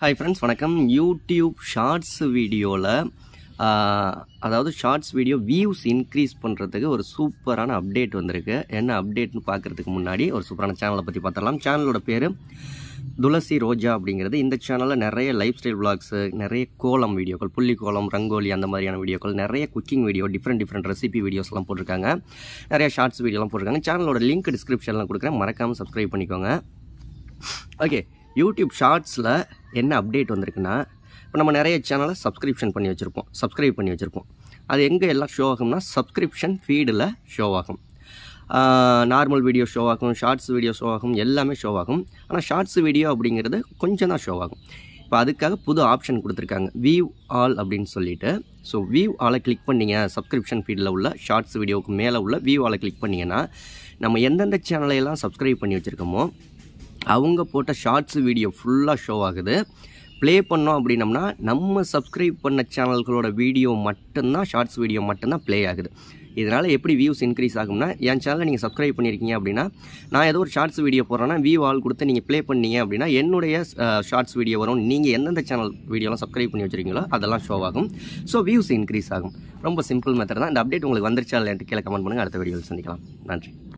hi friends வணக்கம் YouTube shorts வீடியோவில் அதாவது ஷார்ட்ஸ் வீடியோ வியூஸ் இன்க்ரீஸ் பண்ணுறதுக்கு ஒரு சூப்பரான அப்டேட் வந்திருக்கு என்ன அப்டேட்னு பார்க்குறதுக்கு முன்னாடி ஒரு சூப்பரான சேனலை பற்றி பார்த்துடலாம் சேனலோட பேர் துளசி ரோஜா அப்படிங்கிறது இந்த சேனலில் நிறைய லைஃப் ஸ்டைல் விளாக்ஸு நிறைய கோலம் வீடியோக்கள் புள்ளி கோலம் ரங்கோலி அந்த மாதிரியான வீடியோக்கள் நிறைய cooking video different different recipe வீடியோஸ்லாம் போட்டிருக்காங்க நிறைய ஷார்ட்ஸ் வீடியோலாம் போட்டிருக்காங்க சேனலோட லிங்க் டிஸ்கிரிப்ஷனில் கொடுக்குறேன் மறக்காமல் சப்ஸ்கிரைப் பண்ணிக்கோங்க ஓகே யூடியூப் ஷார்ட்ஸில் என்ன அப்டேட் வந்திருக்குன்னா இப்போ நம்ம நிறைய சேனலை சப்ஸ்கிரிப்ஷன் பண்ணி வச்சுருப்போம் சப்ஸ்கிரைப் பண்ணி வச்சுருப்போம் அது எங்கே எல்லாம் ஷோ ஆகும்னா சப்ஸ்கிரிப்ஷன் ஃபீடில் ஷோ ஆகும் நார்மல் வீடியோ ஷோ ஆகும் ஷார்ட்ஸ் வீடியோ ஷோ ஆகும் எல்லாமே ஷோ ஆகும் ஆனால் ஷார்ட்ஸ் வீடியோ அப்படிங்கிறது கொஞ்சம் தான் ஷோ ஆகும் இப்போ அதுக்காக புது ஆப்ஷன் கொடுத்துருக்காங்க வியூ ஆல் அப்படின்னு சொல்லிட்டு ஸோ வியூ ஆலை கிளிக் பண்ணிங்க சப்ஸ்கிரிப்ஷன் ஃபீல்டில் உள்ள ஷார்ட்ஸ் வீடியோவுக்கு மேலே உள்ள வியூ ஆலை கிளிக் பண்ணிங்கன்னா நம்ம எந்தெந்த சேனலை எல்லாம் சப்ஸ்கிரைப் பண்ணி வச்சுருக்கோமோ அவங்க போட்ட ஷார்ட்ஸ் வீடியோ ஃபுல்லாக ஷோ ஆகுது ப்ளே பண்ணோம் அப்படின்னம்னா நம்ம சப்ஸ்கிரைப் பண்ண சேனல்களோட வீடியோ மட்டும்தான் ஷார்ட்ஸ் வீடியோ மட்டும்தான் ப்ளே ஆகுது இதனால் எப்படி வியூஸ் இன்க்ரீஸ் ஆகும்னா என் சேனலை நீங்கள் சப்ஸ்கிரைப் பண்ணியிருக்கீங்க அப்படின்னா நான் ஏதோ ஒரு ஷார்ட்ஸ் வீடியோ போடுறேன்னா வியூ ஆல் கொடுத்து நீங்கள் ப்ளே பண்ணீங்க அப்படின்னா என்னுடைய ஷார்ட்ஸ் வீடியோ வரும் நீங்கள் எந்தெந்த சேனல் வீடியோலாம் சப்ஸ்கிரைப் பண்ணி வச்சிருக்கீங்களோ அதெல்லாம் ஷோ ஆகும் ஸோ வியூஸ் இன்க்ரீஸ் ஆகும் ரொம்ப சிம்பிள் மெத்தட் தான் இந்த அப்டேட் உங்களுக்கு வந்துருச்சா இல்லைன்ட்டு கீழே கமெண்ட் பண்ணுங்கள் அடுத்த வீடியோவில் சந்திக்கலாம் நன்றி